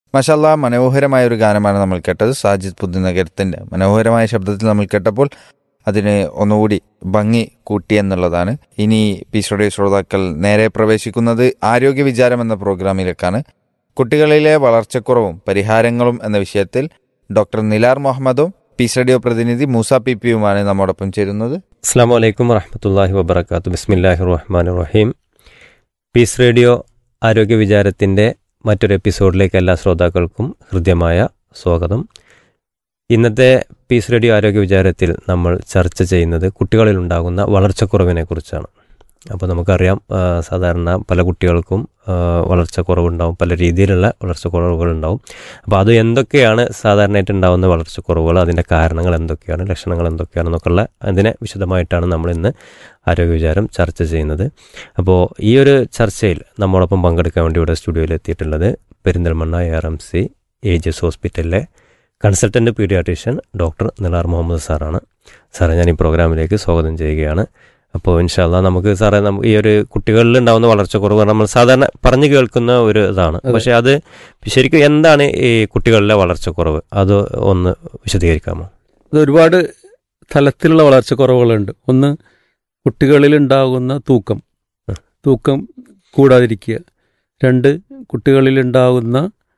മഷല്ല മനോഹരമായ ഒരു ഗാനമാണ് നമ്മൾ കേട്ടത് സാജിദ് പുതുനഗരത്തിന്റെ മനോഹരമായ ശബ്ദത്തിൽ നമ്മൾ കേട്ടപ്പോൾ അതിന് ഒന്നുകൂടി ഭംഗി കൂട്ടി എന്നുള്ളതാണ് ഇനി പീസോടെ ശ്രോതാക്കൾ നേരെ പ്രവേശിക്കുന്നത് ആരോഗ്യ വിചാരം എന്ന പ്രോഗ്രാമിലേക്കാണ് കുട്ടികളിലെ വളർച്ചക്കുറവും പരിഹാരങ്ങളും എന്ന വിഷയത്തിൽ ഡോക്ടർ നിലാർ മുഹമ്മദും പീസ് റേഡിയോ പ്രതിനിധി മൂസ പി പിയുമാണ് നമ്മോടൊപ്പം ചേരുന്നത് അസ്സാം വലൈക്കും വറഹമത്തല്ലാഹി വബർക്കാത്തു ബിസ്മില്ലാഹി റഹ്മാൻ റഹീം പീസ് റേഡിയോ ആരോഗ്യ വിചാരത്തിൻ്റെ മറ്റൊരു എപ്പിസോഡിലേക്ക് എല്ലാ ശ്രോതാക്കൾക്കും ഹൃദ്യമായ സ്വാഗതം ഇന്നത്തെ പീസ് റേഡിയോ ആരോഗ്യ വിചാരത്തിൽ നമ്മൾ ചർച്ച ചെയ്യുന്നത് കുട്ടികളിൽ ഉണ്ടാകുന്ന വളർച്ചക്കുറവിനെ കുറിച്ചാണ് അപ്പോൾ നമുക്കറിയാം ആ, സാധാരണ പല കുട്ടികൾക്കും ആ, വളർച്ചക്കുറവുണ്ടാവും പല രീതിയിലുള്ള വളർച്ചക്കുറവുകളുണ്ടാവും അപ്പോൾ അത് എന്തൊക്കെയാണ് സാധാരണയായിട്ട് ഉണ്ടാകുന്ന വളർച്ചക്കുറവുകൾ അതിൻ്റെ കാരണങ്ങൾ എന്തൊക്കെയാണ് ലക്ഷണങ്ങൾ എന്തൊക്കെയാണെന്നൊക്കെയുള്ള അതിനെ വിശദമായിട്ടാണ് നമ്മൾ ഇന്ന് ആരോഗ്യ വിചാരം ചർച്ച ചെയ്യുന്നത് അപ്പോൾ ഈ ഒരു ചർച്ചയിൽ നമ്മോടൊപ്പം പങ്കെടുക്കാൻ വേണ്ടി ഇവിടെ സ്റ്റുഡിയോയിൽ എത്തിയിട്ടുള്ളത് Perinthalmanna A R M C Ages ഹോസ്പിറ്റലിലെ consultant paediatrician doctor Nilar Muhammad സാറാണ് സാറേ ഞാൻ ഈ പ്രോഗ്രാമിലേക്ക് സ്വാഗതം ചെയ്യുകയാണ് അപ്പോൾ ഇൻഷാല്ല നമുക്ക് സാറേ നമുക്ക് ഈ ഒരു കുട്ടികളിൽ ഉണ്ടാകുന്ന വളർച്ചക്കുറവ് നമ്മൾ സാധാരണ പറഞ്ഞു കേൾക്കുന്ന ഒരു ഇതാണ് അതെ. പക്ഷെ അത് ശരിക്കും എന്താണ് ഈ കുട്ടികളിലെ വളർച്ചക്കുറവ് അത് ഒന്ന് വിശദീകരിക്കാമോ അത് ഒരുപാട് തലത്തിലുള്ള വളർച്ചക്കുറവുകളുണ്ട് ഒന്ന് കുട്ടികളിൽ ഉണ്ടാകുന്ന തൂക്കം ഉം. തൂക്കം കൂടാതിരിക്കുക രണ്ട് കുട്ടികളിൽ ഉണ്ടാകുന്ന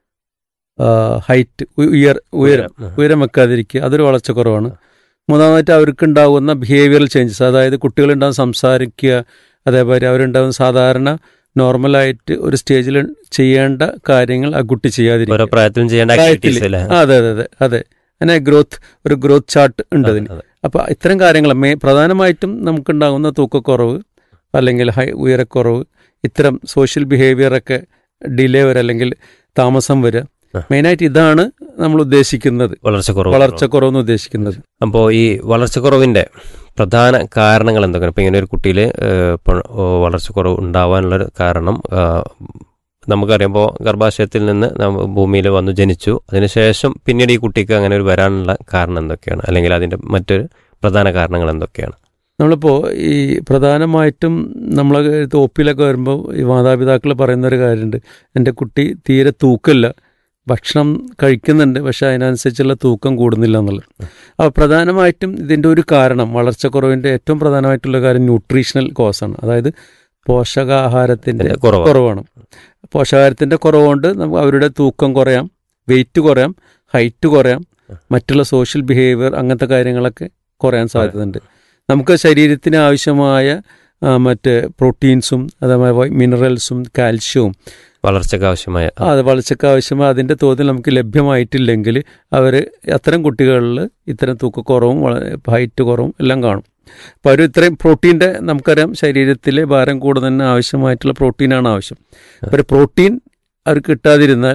ഹൈറ്റ് ഉയർ ഉയരം ഉയരം വെക്കാതിരിക്കുക അതൊരു വളർച്ചക്കുറവാണ് മൂന്നാമതായിട്ട് അവർക്ക് ഉണ്ടാകുന്ന ബിഹേവിയറൽ ചേഞ്ചസ് അതായത് കുട്ടികളുണ്ടാകുന്ന സംസാരിക്കുക അതേപോലെ അവരുണ്ടാകുന്ന സാധാരണ നോർമലായിട്ട് ഒരു സ്റ്റേജിൽ ചെയ്യേണ്ട കാര്യങ്ങൾ ആ കുട്ടി ഓരോ ചെയ്യാതിരിക്കുക പ്രായത്തിലും ചെയ്യേണ്ട പ്രായത്തില്. ആക്ടിവിറ്റീസ് അല്ലേ ആ, അതെ അതെ അതെ അതെ അങ്ങനെ ഗ്രോത്ത് ഒരു ഗ്രോത്ത് ചാർട്ട് ഉണ്ട് അതിന് അതെ. അപ്പോൾ ഇത്തരം കാര്യങ്ങൾ മേ പ്രധാനമായിട്ടും നമുക്കുണ്ടാകുന്ന തൂക്കക്കുറവ് അല്ലെങ്കിൽ ഹൈ ഉയരക്കുറവ് ഇത്തരം സോഷ്യൽ ബിഹേവിയറൊക്കെ ഡിലേ വരെ അല്ലെങ്കിൽ താമസം വരിക ആ. മെയിനായിട്ട് ഇതാണ് നമ്മൾ ഉദ്ദേശിക്കുന്നത് വളർച്ചക്കുറവ് വളർച്ചക്കുറവെന്ന് ഉദ്ദേശിക്കുന്നത് അപ്പോൾ ഈ വളർച്ചക്കുറവിൻ്റെ പ്രധാന കാരണങ്ങൾ എന്തൊക്കെയാണ് ഇപ്പോൾ ഇങ്ങനെ ഒരു കുട്ടിയിൽ വളർച്ചക്കുറവ് ഉണ്ടാവാനുള്ളൊരു കാരണം ആ, നമുക്കറിയുമ്പോൾ ഗർഭാശയത്തിൽ നിന്ന് നമ്മ- ഭൂമിയിൽ വന്നു ജനിച്ചു അതിനുശേഷം പിന്നീട് ഈ കുട്ടിക്ക് അങ്ങനെ ഒരു വരാനുള്ള കാരണം എന്തൊക്കെയാണ് അല്ലെങ്കിൽ അതിൻ്റെ മറ്റൊരു പ്രധാന കാരണങ്ങൾ എന്തൊക്കെയാണ് നമ്മളിപ്പോൾ ഈ പ്രധാനമായിട്ടും നമ്മൾ ഒപ്പിലൊക്കെ വരുമ്പോൾ ഈ മാതാപിതാക്കൾ പറയുന്ന ഒരു കാര്യമുണ്ട് എൻ്റെ കുട്ടി തീരെ തൂക്കമില്ല ഭക്ഷണം കഴിക്കുന്നുണ്ട് പക്ഷെ അതിനനുസരിച്ചുള്ള തൂക്കം കൂടുന്നില്ല എന്നുള്ളത് അപ്പോൾ പ്രധാനമായിട്ടും ഇതിൻ്റെ ഒരു കാരണം വളർച്ചക്കുറവിൻ്റെ ഏറ്റവും പ്രധാനമായിട്ടുള്ള കാര്യം ന്യൂട്രീഷണൽ കോസാണ് അതായത് പോഷകാഹാരത്തിൻ്റെ ഇതിന്റെ കുറവാണ്. കുറവാണ് പോഷകാഹാരത്തിൻ്റെ കുറവുകൊണ്ട് നമുക്ക് അവരുടെ തൂക്കം കുറയാം വെയിറ്റ് കുറയാം ഹൈറ്റ് കുറയാം മറ്റുള്ള സോഷ്യൽ ബിഹേവിയർ അങ്ങനത്തെ കാര്യങ്ങളൊക്കെ കുറയാൻ സാധ്യതയുണ്ട് നമുക്ക് ശരീരത്തിന് ആവശ്യമായ ആ, മറ്റ് പ്രോട്ടീൻസും അതേപോലെ മിനറൽസും കാൽഷ്യവും വളർച്ചയ്ക്ക് ആവശ്യമായ ആ, അത് വളർച്ചയ്ക്ക് ആവശ്യമായ അതിൻ്റെ തോതിൽ നമുക്ക് ലഭ്യമായിട്ടില്ലെങ്കിൽ അവർ അത്തരം കുട്ടികളിൽ ഇത്തരം തൂക്കക്കുറവും വള- ഹൈറ്റ് കുറവും എല്ലാം കാണും അപ്പോൾ അവർ ഇത്രയും പ്രോട്ടീൻ്റെ നമുക്കറിയാം ശരീരത്തിലെ ഭാരം കൂടുതലിന് ആവശ്യമായിട്ടുള്ള പ്രോട്ടീനാണ് ആവശ്യം അപ്പോൾ ഒരു പ്രോട്ടീൻ അവർക്ക് കിട്ടാതിരുന്നാൽ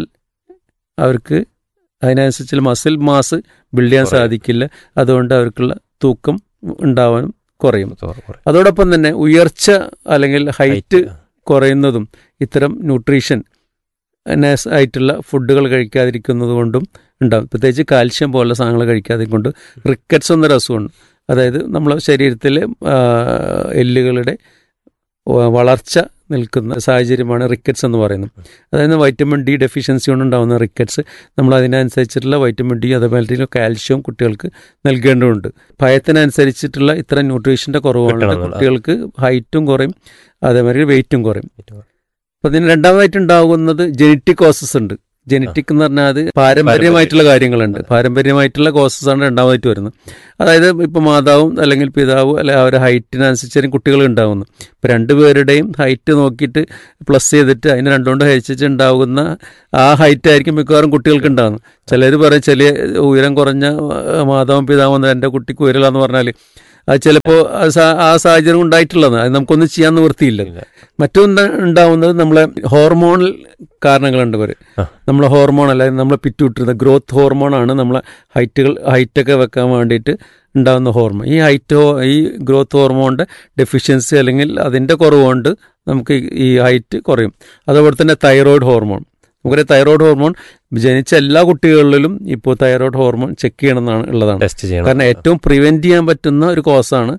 അവർക്ക് അതിനനുസരിച്ചുള്ള മസിൽ മാസ് ബിൽഡ് ചെയ്യാൻ കുറയും. സാധിക്കില്ല അതുകൊണ്ട് അവർക്കുള്ള തൂക്കം ഉണ്ടാവാനും കുറയും കുറവ്. അതോടൊപ്പം തന്നെ ഉയർച്ച അല്ലെങ്കിൽ ഹൈറ്റ് Height. കുറയുന്നതും ഇത്തരം ന്യൂട്രീഷൻ നൈസ് ആയിട്ടുള്ള ഫുഡുകൾ കഴിക്കാതിരിക്കുന്നത് കൊണ്ടും ഉണ്ടാകും പ്രത്യേകിച്ച് കാൽഷ്യം പോലുള്ള സാധനങ്ങൾ കഴിക്കാതെ കൊണ്ട് റിക്കറ്റ്സ് എന്നൊരു അസുഖമാണ് അതായത് നമ്മളെ ശരീരത്തിലെ ആ, എല്ലുകളുടെ വ- വളർച്ച നിൽക്കുന്ന സാഹചര്യമാണ് റിക്കറ്റ്സ് എന്ന് പറയുന്നത് അതായത് വൈറ്റമിൻ ഡി ഡെഫിഷ്യൻസി കൊണ്ടുണ്ടാകുന്ന റിക്കറ്റ്സ് നമ്മൾ അതിനനുസരിച്ചിട്ടുള്ള വൈറ്റമിൻ ഡി അതേപോലെ കാൽഷ്യം കുട്ടികൾക്ക് നൽകേണ്ടതുണ്ട് ഭയത്തിനനുസരിച്ചിട്ടുള്ള ഇത്തരം ന്യൂട്രീഷൻ്റെ കുറവാണ് കിട്ടണം എന്നുള്ളത്. കുട്ടികൾക്ക് ഹൈറ്റും കുറയും അതേമാതിരി വെയിറ്റും കുറയും അപ്പോൾ ഇതിന് രണ്ടാമതായിട്ട് ഉണ്ടാകുന്നത് ജനറ്റിക് കോസസ് ഉണ്ട് ജനറ്റിക് എന്ന് പറഞ്ഞാൽ അത് പാരമ്പര്യമായിട്ടുള്ള കാര്യങ്ങളുണ്ട് പാരമ്പര്യമായിട്ടുള്ള കോസസ് ആണ് രണ്ടാമതായിട്ട് വരുന്നത് അതായത് ഇപ്പോൾ മാതാവും അല്ലെങ്കിൽ പിതാവും അല്ലെ അവരുടെ ഹൈറ്റിനനുസരിച്ചും കുട്ടികൾ ഉണ്ടാകുന്നു ഇപ്പോൾ രണ്ടുപേരുടെയും ഹൈറ്റ് നോക്കിയിട്ട് പ്ലസ് ചെയ്തിട്ട് അതിന് രണ്ടുകൊണ്ട് ഹരിച്ചിട്ട് ഉണ്ടാകുന്ന ആ ഹൈറ്റ് ആയിരിക്കും മിക്കവാറും കുട്ടികൾക്ക് ഉണ്ടാകുന്നത് ചിലർ പറയും ചില ഉയരം കുറഞ്ഞ ആ, മാതാവും പിതാവും എൻ്റെ കുട്ടിക്ക് ഉയരലാന്ന് പറഞ്ഞാൽ അത് ചിലപ്പോൾ ആ സാഹചര്യം ഉണ്ടായിട്ടുള്ളതാണ് അത് നമുക്കൊന്നും ചെയ്യാൻ നിവൃത്തിയില്ല ഇല്ല. മറ്റൊന്ന് ഉണ്ടാവുന്നത് നമ്മളെ ഹോർമോണൽ കാരണങ്ങളുണ്ട് ഇവർ ആ. നമ്മളെ ഹോർമോൺ അല്ലാതെ നമ്മളെ പിറ്റുവിട്ടിരുന്ന ഗ്രോത്ത് ഹോർമോണാണ് നമ്മളെ ഹൈറ്റുകൾ ഹൈറ്റൊക്കെ വെക്കാൻ വേണ്ടിയിട്ട് ഉണ്ടാകുന്ന ഹോർമോൺ ഈ ഹൈറ്റ് ഹോ- ഈ ഗ്രോത്ത് ഹോർമോണിൻ്റെ ഡെഫിഷ്യൻസി അല്ലെങ്കിൽ അതിൻ്റെ കുറവുകൊണ്ട് നമുക്ക് ഈ- ഈ ഹൈറ്റ് കുറയും അതുപോലെ തന്നെ തൈറോയ്ഡ് ഹോർമോൺ നമുക്കറിയാം തൈറോയ്ഡ് ഹോർമോൺ ജനിച്ച എല്ലാ കുട്ടികളിലും ഇപ്പോൾ തൈറോയ്ഡ് ഹോർമോൺ ചെക്ക് ചെയ്യണമെന്നാണ് ഉള്ളതാണ് ടെസ്റ്റ് ചെയ്യണം കാരണം ഏറ്റവും പ്രിവെന്റ് ചെയ്യാൻ പറ്റുന്ന ഒരു കോസാണ്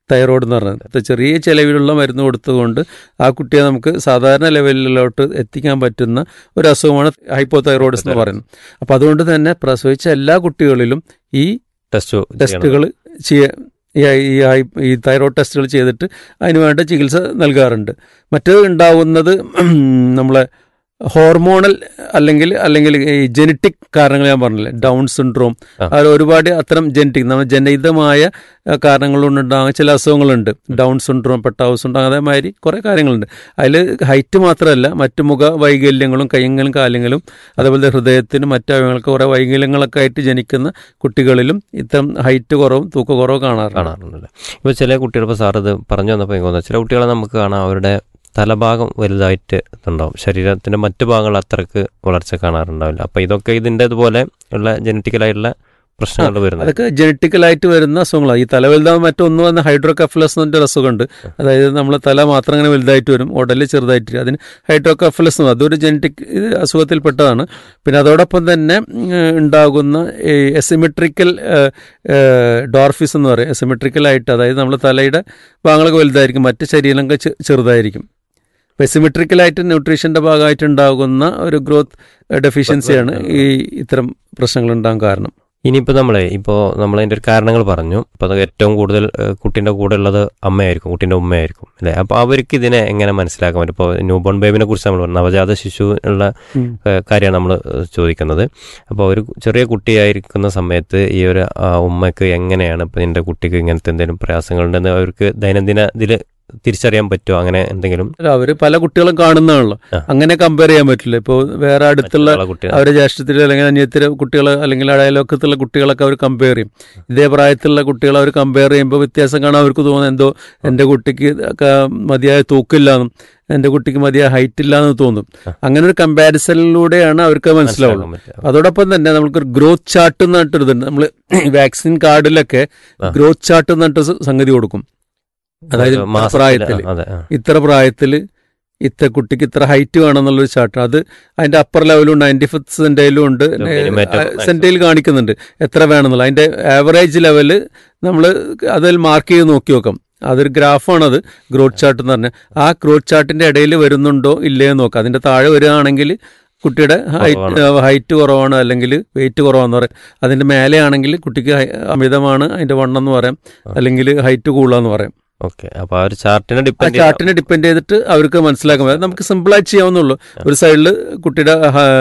തൈറോയ്ഡ് എന്ന് പറയുന്നത് ചെറിയ ചെലവിലുള്ള മരുന്ന് കൊടുത്തുകൊണ്ട് ആ കുട്ടിയെ നമുക്ക് സാധാരണ ലെവലിലോട്ട് എത്തിക്കാൻ പറ്റുന്ന ഒരു അസുഖമാണ് ഹൈപ്പോ തൈറോയിഡ്സ് എന്ന് പറയുന്നത് അപ്പോൾ അതുകൊണ്ട് തന്നെ പ്രസവിച്ച എല്ലാ കുട്ടികളിലും ഈ ടെസ്റ്റ് ടെസ്റ്റുകൾ ചെയ്യ ഈ ഈ ഹൈ- ഈ തൈറോയ്ഡ് ടെസ്റ്റുകൾ ചെയ്തിട്ട് അതിന് വേണ്ട ചികിത്സ നൽകാറുണ്ട് മറ്റേത് ഉണ്ടാവുന്നത് നമ്മളെ ഹോർമോണൽ അല്ലെങ്കിൽ അല്ലെങ്കിൽ ഈ ജനറ്റിക് കാരണങ്ങൾ ഞാൻ പറഞ്ഞില്ലേ ഡൗൺ സിൻഡ്രോം ആ. അത് ഒരുപാട് അത്തരം ജനറ്റിക് നമ്മൾ ജനിതമായ അഹ്, കാരണങ്ങൾ കൊണ്ടുണ്ടാകുന്ന ചില അസുഖങ്ങളുണ്ട് ഡൗൺ സിൻഡ്രോം പെട്ടാവ് സിൻഡ്രോം അതേമാതിരി കുറേ കാര്യങ്ങളുണ്ട് അതിൽ ഹൈറ്റ് മാത്രമല്ല മറ്റു മുഖ വൈകല്യങ്ങളും കയ്യങ്ങളും കാലങ്ങളും അതേപോലെ ഹൃദയത്തിനും മറ്റു അവയവങ്ങൾക്ക് കുറേ വൈകല്യങ്ങളൊക്കെ ആയിട്ട് ജനിക്കുന്ന കുട്ടികളിലും ഇത്തരം ഹൈറ്റ് കുറവും തൂക്ക കുറവും കാണാറുണ്ട് കാണാറുണ്ടല്ലേ ഇപ്പോൾ ചില കുട്ടികൾ ഇപ്പോൾ സാർ ഇത് പറഞ്ഞു വന്നപ്പോൾ എനിക്ക് തോന്നുന്നു ചില കുട്ടികളെ നമുക്ക് കാണാം അവരുടെ തലഭാഗം വലുതായിട്ട് ഉണ്ടാവും ശരീരത്തിന്റെ മറ്റു ഭാഗങ്ങൾ അത്രക്ക് വളർച്ച കാണാറുണ്ടാവില്ല അപ്പോൾ ഇതൊക്കെ ഇതിൻ്റെ ഇതുപോലെ ഉള്ള ജനറ്റിക്കലായിട്ടുള്ള പ്രശ്നങ്ങൾ വരുന്നത് അതൊക്കെ ജനറ്റിക്കലായിട്ട് വരുന്ന അസുഖങ്ങളാണ് ഈ തല വലുതാവും മറ്റൊന്ന് വന്ന ഹൈഡ്രോകഫലസ് എന്നൊരു അസുഖമുണ്ട് അതായത് നമ്മളെ തല മാത്രം അങ്ങനെ വലുതായിട്ട് വരും ഉടല് ചെറുതായിട്ട് അതിന് ഹൈഡ്രോകഫലസ് എന്ന് പറയും. അതൊരു ജനറ്റിക് അസുഖത്തിൽപ്പെട്ടതാണ് പിന്നെ അതോടൊപ്പം തന്നെ ഉം, ഉണ്ടാകുന്ന ഈ എസിമെട്രിക്കൽ ഡോർഫിസ് എന്ന് പറയും എസിമെട്രിക്കലായിട്ട് അതായത് നമ്മുടെ തലയുടെ ഭാഗങ്ങളൊക്കെ വലുതായിരിക്കും മറ്റ് ശരീരങ്ങളൊക്കെ ചെ- ചെറുതായിരിക്കും പെസിമെട്രിക്കലായിട്ട് ന്യൂട്രീഷന്റെ ഭാഗമായിട്ട് ഉണ്ടാകുന്ന ഒരു ഗ്രോത്ത് ഡെഫിഷ്യൻസിയാണ് ഈ ഇത്തരം പ്രശ്നങ്ങൾ ഉണ്ടാകാൻ കാരണം ഇനിയിപ്പോൾ നമ്മളെ ഇപ്പോൾ നമ്മളതിൻ്റെ ഒരു കാരണങ്ങൾ പറഞ്ഞു അപ്പോൾ അത് ഏറ്റവും കൂടുതൽ ഏഹ്, കുട്ടീൻ്റെ കൂടെ ഉള്ളത് അമ്മയായിരിക്കും കുട്ടീൻ്റെ ഉമ്മയായിരിക്കും അല്ലേ അപ്പോൾ അവർക്ക് ഇതിനെ എങ്ങനെ മനസ്സിലാക്കാൻ പറ്റും ഇപ്പോൾ ന്യൂ ബോൺ ബേബിനെ കുറിച്ച് നമ്മൾ പറഞ്ഞു നവജാത ശിശു ഉള്ള ഏഹ്, കാര്യമാണ് നമ്മൾ ചോദിക്കുന്നത് അപ്പോൾ ഒരു ചെറിയ കുട്ടിയായിരിക്കുന്ന സമയത്ത് ഈ ഒരു ആ, ഉമ്മയ്ക്ക് എങ്ങനെയാണ് ഇപ്പം എൻ്റെ കുട്ടിക്ക് ഇങ്ങനത്തെ എന്തെങ്കിലും പ്രയാസങ്ങളുണ്ടെന്ന് അവർക്ക് ദൈനംദിന ഇതിൽ തിരിച്ചറിയാൻ പറ്റുമോ അങ്ങനെ എന്തെങ്കിലും അല്ല അവര് പല കുട്ടികളും കാണുന്നതാണല്ലോ ആ. അങ്ങനെ കമ്പയർ ചെയ്യാൻ പറ്റില്ല ഇപ്പോൾ വേറെ അടുത്തുള്ള മറ്റുള്ള കുട്ടി അവരുടെ ജ്യേഷ്ഠത്തിലെ അല്ലെങ്കിൽ അന്യത്തിലെ കുട്ടികൾ അല്ലെങ്കിൽ അയൽവക്കത്തുള്ള കുട്ടികളൊക്കെ അവർ കമ്പയർ ചെയ്യും ഇതേ പ്രായത്തിലുള്ള കുട്ടികൾ അവർ കമ്പയർ ചെയ്യുമ്പോൾ വ്യത്യാസം കാണാൻ അവർക്ക് തോന്നുന്നത് എന്തോ എൻ്റെ കുട്ടിക്ക് ക- മതിയായ തൂക്കില്ലാന്നും എൻ്റെ കുട്ടിക്ക് മതിയായ ഹൈറ്റ് ഇല്ലാന്ന് തോന്നും അങ്ങനെ ഒരു കമ്പാരിസണിലൂടെയാണ് അവർക്ക് അത് മനസ്സിലാവുള്ളൂ മനസ്സിലാക്കാൻ പറ്റും. അതോടൊപ്പം തന്നെ നമുക്കൊരു ഗ്രോത്ത് ചാർട്ട് എന്ന് പറഞ്ഞിട്ടുണ്ട് നമ്മൾ വാക്സിൻ കാർഡിലൊക്കെ ആ. ഗ്രോത്ത് ചാർട്ട് എന്ന് പറഞ്ഞിട്ട് സംഗതി കൊടുക്കും അതായത് ഒരു മാസത്തില്, പ്രായത്തില്. ആ, അതെ ആ. ഇത്ര പ്രായത്തിൽ ഇത്ര കുട്ടിക്ക് ഇത്ര ഹൈറ്റ് വേണമെന്നുള്ളൊരു ചാർട്ട് അത് അതിന്റെ അപ്പർ ലെവലും നയൻറ്റി ഫിഫ്ത് സെന്റയിലും ഉണ്ട് Millimeter maximum. സെന്റയിൽ കാണിക്കുന്നുണ്ട് എത്ര വേണമെന്നുള്ള അതിന്റെ ആവറേജ് ലെവല് നമ്മൾ അതിൽ മാർക്ക് ചെയ്ത് നോക്കി നോക്കാം അതൊരു ഗ്രാഫാണത് ഗ്രോത്ത് ചാർട്ട് എന്ന് പറഞ്ഞാൽ ആ ഗ്രോത്ത് ചാർട്ടിന്റെ ഇടയിൽ വരുന്നുണ്ടോ ഇല്ലയോ എന്ന് നോക്കാം അതിന്റെ താഴെ വരികയാണെങ്കിൽ കുട്ടിയുടെ ഹൈറ്റ് ഹൈറ്റ് കുറവാണ് അല്ലെങ്കിൽ വെയിറ്റ് കുറവാന്ന് പറയാം അതിന്റെ മേലെ ആണെങ്കിൽ കുട്ടിക്ക് ഹൈ- അമിതമാണ് അതിന്റെ വണ്ണം എന്ന് പറയാം അല്ലെങ്കിൽ ഹൈറ്റ് കൂടാന്ന് പറയാം ഓക്കെ അപ്പോൾ ആ ഒരു ചാർട്ടിനെ ആ ഡിപ്പെൻഡ് ചാർട്ടിനെ ഡിപ്പെൻഡ് ചെയ്തിട്ട് അവർക്ക് മനസ്സിലാക്കാൻ പറ്റും നമുക്ക് സിമ്പിളായി ചെയ്യാവുന്നുള്ളൂ ഒരു സൈഡിൽ കുട്ടിയുടെ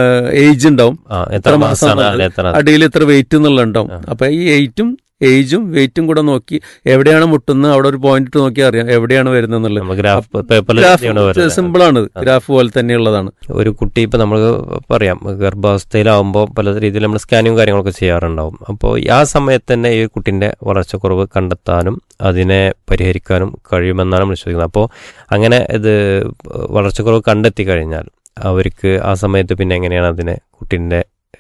ഏജ് ഉണ്ടാവും ആ എത്ര എത്ര മാസം മാസമാണ് എന്നുള്ളത്. അല്ലെ എത്ര അടിയിൽ എത്ര വെയിറ്റ് എന്നുള്ള ഉണ്ടാവും ആ. അപ്പൊ ഈ ഏറ്റും ഏജും വെയിറ്റും കൂടെ നോക്കി എവിടെയാണ് മുട്ടുന്നത് അവിടെ ഒരു പോയിന്റ് ഇട്ട് നോക്കിയാൽ അറിയാം എവിടെയാണ് വരുന്നത് എന്നുള്ളത് നമ്മൾ ഗ്രാഫ് പേപ്പറിൽ ഗ്രാഫ് സിമ്പിളാണ് ഗ്രാഫ് പോലെ തന്നെയുള്ളതാണ് ഒരു കുട്ടി ഇപ്പം നമ്മൾ പറയാം ഗർഭാവസ്ഥയിലാവുമ്പോൾ പല രീതിയിൽ നമ്മൾ സ്കാനിങ്ങും കാര്യങ്ങളൊക്കെ ചെയ്യാറുണ്ടാവും അപ്പോൾ ആ സമയത്ത് തന്നെ ഈ കുട്ടിൻ്റെ വളർച്ചക്കുറവ് കണ്ടെത്താനും അതിനെ പരിഹരിക്കാനും കഴിയുമെന്നാണ് നമ്മൾ വിശ്വസിക്കുന്നത് അപ്പോൾ അങ്ങനെ ഇത് വളർച്ചക്കുറവ് കണ്ടെത്തി കഴിഞ്ഞാൽ അവർക്ക് ആ സമയത്ത് പിന്നെ എങ്ങനെയാണ് അതിനെ കുട്ടീൻ്റെ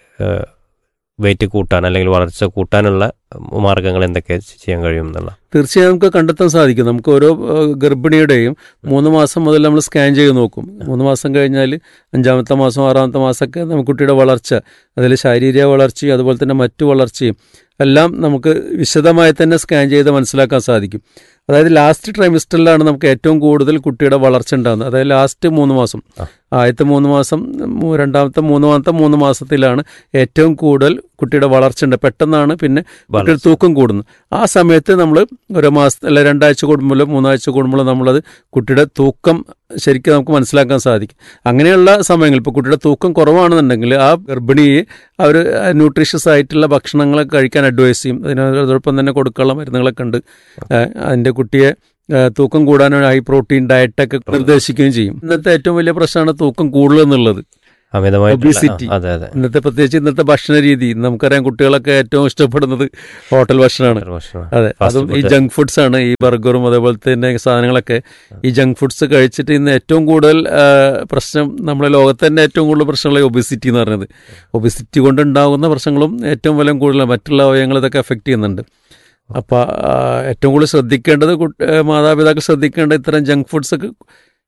വെയിറ്റ് കൂട്ടാൻ അല്ലെങ്കിൽ വളർച്ച കൂട്ടാനുള്ള മാർഗങ്ങൾ എന്തൊക്കെ ചെയ്യാൻ കഴിയും എന്നുള്ള തീർച്ചയായും നമുക്ക് കണ്ടെത്താൻ സാധിക്കും നമുക്ക് ഓരോ ഏഹ്, ഗർഭിണിയുടെയും മൂന്ന് മാസം മുതൽ നമ്മൾ സ്കാൻ ചെയ്ത് നോക്കും മൂന്ന് മാസം കഴിഞ്ഞാൽ അഞ്ചാമത്തെ മാസം ആറാമത്തെ മാസമൊക്കെ നമുക്ക് കുട്ടിയുടെ വളർച്ച അതിൽ ശാരീരിക വളർച്ചയും അതുപോലെ തന്നെ മറ്റു വളർച്ചയും എല്ലാം നമുക്ക് വിശദമായി തന്നെ സ്കാൻ ചെയ്ത് മനസ്സിലാക്കാൻ സാധിക്കും അതായത് ലാസ്റ്റ് ട്രൈമിസ്റ്ററിലാണ് നമുക്ക് ഏറ്റവും കൂടുതൽ കുട്ടിയുടെ വളർച്ച ഉണ്ടാകുന്നത് അതായത് ലാസ്റ്റ് മൂന്ന് മാസം ആ. ആദ്യത്തെ മൂന്ന് മാസം മൂ- രണ്ടാമത്തെ മൂന്നാമത്തെ മൂന്ന് മാസത്തിലാണ് ഏറ്റവും കൂടുതൽ കുട്ടിയുടെ വളർച്ച ഉണ്ട് പെട്ടെന്നാണ് പിന്നെ കുട്ടിയുടെ തൂക്കം കൂടുന്നത് ആ സമയത്ത് നമ്മൾ ഒരു മാസം അല്ല രണ്ടാഴ്ച കൂടുമ്പോഴോ മൂന്നാഴ്ച കൂടുമ്പോഴോ നമ്മളത് കുട്ടിയുടെ തൂക്കം ശരിക്കും നമുക്ക് മനസ്സിലാക്കാൻ സാധിക്കും അങ്ങനെയുള്ള സമയങ്ങൾ ഇപ്പോൾ കുട്ടിയുടെ തൂക്കം കുറവാണെന്നുണ്ടെങ്കിൽ ആ ഗർഭിണിയെ അവർ ന്യൂട്രീഷ്യസ് ആയിട്ടുള്ള ഭക്ഷണങ്ങളൊക്കെ കഴിക്കാൻ അഡ്വൈസ് ചെയ്യും അതിനോടൊപ്പം തന്നെ കൊടുക്കാനുള്ള മരുന്നുകളൊക്കെ ഉണ്ട് ഏഹ് അതിൻ്റെ കുട്ടിയെ ഏഹ് തൂക്കം കൂടാനുള്ള ഹൈ പ്രോട്ടീൻ ഡയറ്റൊക്കെ നിർദ്ദേശിക്കുകയും ചെയ്യും ഇന്നത്തെ ഏറ്റവും വലിയ പ്രശ്നമാണ് തൂക്കം കൂടുതൽ എന്നുള്ളത് അമിതമായിട്ടുള്ള Obesity. ആ, അതെ അതെ ഇന്നത്തെ പ്രത്യേകിച്ച് ഇന്നത്തെ ഭക്ഷണ രീതി നമുക്കറിയാം കുട്ടികളൊക്കെ ഏറ്റവും ഇഷ്ടപ്പെടുന്നത് ഹോട്ടൽ ഭക്ഷണമാണ് ഭക്ഷണം. അതെ Fast അതും ഈ food. ജങ്ക് ഫുഡ്സ് ആണ് ഈ ബർഗറും അതേപോലെ തന്നെ സാധനങ്ങളൊക്കെ ഈ ജങ്ക് ഫുഡ്സ് കഴിച്ചിട്ട് ഇന്ന് ഏറ്റവും കൂടുതൽ ആ, പ്രശ്നം നമ്മുടെ ലോകത്ത് തന്നെ ഏറ്റവും കൂടുതൽ പ്രശ്നമുള്ള ഒബിസിറ്റി എന്ന് പറയുന്നത് ഒബിസിറ്റി കൊണ്ടുണ്ടാകുന്ന പ്രശ്നങ്ങളും ഏറ്റവും വലിയ കൂടുതലാണ് മറ്റുള്ള അവയവങ്ങൾ ഇതൊക്കെ എഫക്റ്റ് ചെയ്യുന്നുണ്ട് അപ്പോൾ ഏറ്റവും കൂടുതൽ ശ്രദ്ധിക്കേണ്ടത് കുട്ടി- ആ, മാതാപിതാക്കൾ ശ്രദ്ധിക്കേണ്ട ഇത്തരം ജങ്ക് ഫുഡ്സ് ഒക്കെ